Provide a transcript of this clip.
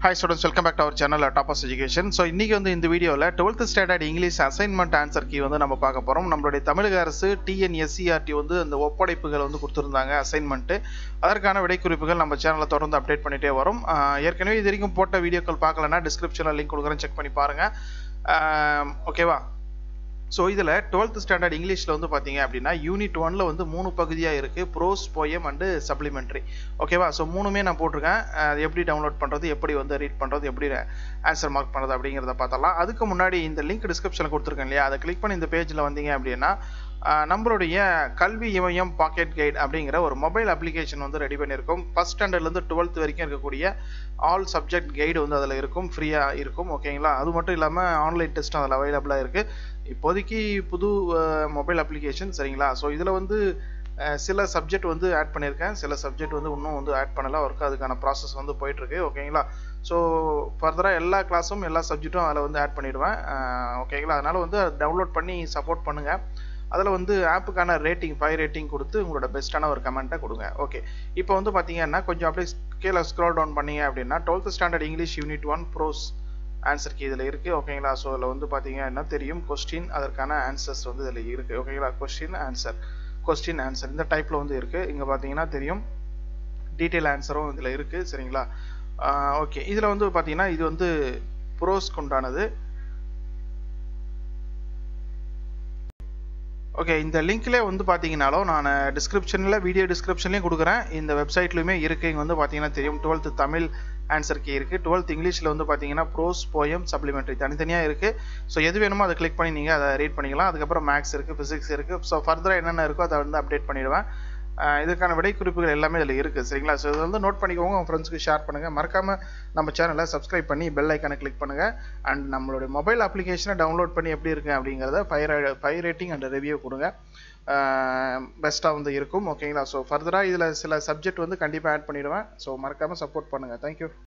hi students welcome back to our channel Toppers Education so இன்றைக்கி வந்து இந்த வீடியோவில் twelfth standard English assignment answer key வந்து நம்ம பார்க்க போகிறோம் நம்மளுடைய தமிழக அரசு டிஎன்எஸ்சிஆர்டி வந்து அந்த ஒப்படைப்புகள் வந்து கொடுத்துருந்தாங்க அசைன்மெண்ட்டு அதற்கான விடைக்குறிப்புகள் நம்ம சேனலில் தொடர்ந்து அப்டேட் பண்ணிகிட்டே வரும் ஆஹ் ஏற்கனவே இது வரைக்கும் போட்ட வீடியோக்கள் பார்க்கலன்னா டிஸ்கிரிப்ஷனில் லிங்க் கொடுக்குறேன் செக் பண்ணி பாருங்கள் ஓகேவா ஸோ இதில் டுவெல்த் ஸ்டாண்டர்ட் இங்கிலீஷில் வந்து பார்த்தீங்க அப்படின்னா யூனிட் ஒனில் வந்து மூணு பகுதியாக இருக்குது ப்ரோஸ் போயம் அண்டு சப்ளிமெண்ட்ரி ஓகேவா ஸோ மூணுமே நான் போட்டிருக்கேன் அஹ் அது எப்படி டவுன்லோட் பண்ணுறது எப்படி வந்து ரீட் பண்ணுறது எப்படி ஆன்சர் மார்க் பண்ணுறது அப்படிங்கிறத பார்த்தலாம் அதுக்கு முன்னாடி இந்த லிங்க் டிஸ்கிரிப்ஷனில் கொடுத்துருக்கேன் இல்லையா அதை கிளிக் பண்ணி இந்த பேஜில் வந்தீங்க அப்படின்னா அஹ் நம்மளுடைய கல்வி இமயம் பாக்கெட் கைட் அப்படிங்கிற ஒரு மொபைல் அப்ளிகேஷன் வந்து ரெடி பண்ணியிருக்கோம் ஃபஸ்ட் ஸ்டாண்டர்ட்லேருந்து டுவெல்த் வரைக்கும் இருக்கக்கூடிய ஆல் சப்ஜெக்ட் கைடு வந்து அதில் இருக்கும் ஃப்ரீயாக இருக்கும் ஓகேங்களா அது மட்டும் இல்லாமல் ஆன்லைன் டெஸ்ட்டும் அதில் அவைலபிளாக இருக்குது இப்போதைக்கு புது மொபைல் அப்ளிகேஷன் சரிங்களா ஸோ இதில் வந்து அஹ், சில சப்ஜெக்ட் வந்து ஆட் பண்ணியிருக்கேன் சில சப்ஜெக்ட் வந்து இன்னும் வந்து ஆட் பண்ணல ஒர்க் அதுக்கான ப்ராசஸ் வந்து போயிட்டுருக்கு ஓகேங்களா ஸோ ஃபர்தராக எல்லா கிளாஸும் எல்லா சப்ஜெக்ட்டும் அதில் வந்து ஆட் பண்ணிடுவேன் அஹ், ஓகேங்களா அதனால் வந்து டவுன்லோட் பண்ணி சப்போர்ட் பண்ணுங்கள் அதில் வந்து ஆப்புக்கான ரேட்டிங் ஃபைவ் ரேட்டிங் கொடுத்து உங்களோட பெஸ்ட்டான ஒரு கமெண்ட்டை கொடுங்க ஓகே இப்போ வந்து பார்த்தீங்கன்னா கொஞ்சம் அப்படியே கீழே ஸ்க்ரோல் டவுன் பண்ணீங்க அப்படின்னா twelfth standard English unit one prose answer key இதில் இருக்குது ஓகேங்களா ஸோ இதில் வந்து பார்த்தீங்கன்னா தெரியும் கொஸ்டின் அதற்கான ஆன்சர்ஸ் வந்து இதில் இருக்குது ஓகேங்களா கொஸ்டின் ஆன்சர் கொஸ்டின் ஆன்சர் இந்த டைப்பில் வந்து இருக்குது இங்கே பார்த்தீங்கன்னா தெரியும் டீட்டெயில் ஆன்சரும் இதில் இருக்குது சரிங்களா ஓகே இதில் வந்து பார்த்தீங்கன்னா இது வந்து ப்ரோஸ்க்கு உண்டானது ஓகே இந்த லிங்க்லேயே வந்து பார்த்தீங்கனாலும் நான் டிஸ்கிரிப்ஷனில் வீடியோ டிஸ்கிரிப்ஷன்லேயும் கொடுக்குறேன் இந்த வெப்சைட்லையுமே இருக்குது இங்கே வந்து பார்த்தீங்கன்னா தெரியும் டுவெல்த்து தமிழ் ஆன்சர் கீ இருக்குது டுவெல்த் இங்கிலீஷில் வந்து பார்த்தீங்கன்னா ப்ரோஸ் போயம் சப்ளிமெண்ட்ரி தனித்தனியாக இருக்குது ஸோ எது வேணுமோ அதை கிளிக் பண்ணி நீங்கள் அதை ரீட் பண்ணிக்கலாம் அதுக்கப்புறம் மேக்ஸ் இருக்குது ஃபிசிக்ஸ் இருக்குது ஸோ ஃபர்தராக என்னென்ன இருக்கோ அதை வந்து அப்டேட் பண்ணிடுவேன் ஆஹ் இதுக்கான விடை குறிப்புகள் எல்லாமே இதில் இருக்குது சரிங்களா ஸோ இதை வந்து நோட் பண்ணிக்கோங்க உங்கள் ஃப்ரெண்ட்ஸ்க்கு ஷேர் பண்ணுங்கள் மறக்காமல் நம்ம சேனலை சப்ஸ்கிரைப் பண்ணி பெல் ஐக்கானை கிளிக் பண்ணுங்கள் அண்ட் நம்மளுடைய மொபைல் அப்ளிகேஷனை டவுன்லோட் பண்ணி எப்படி இருக்கு அப்படிங்கிறத five five rating and review கொடுங்க பெஸ்ட்டாக வந்து இருக்கும் ஓகேங்களா ஸோ ஃபர்தராக இதில் சில சப்ஜெக்ட் வந்து கண்டிப்பாக ஆட் பண்ணிடுவேன் ஸோ மறக்காமல் சப்போர்ட் பண்ணுங்கள் தேங்க்யூ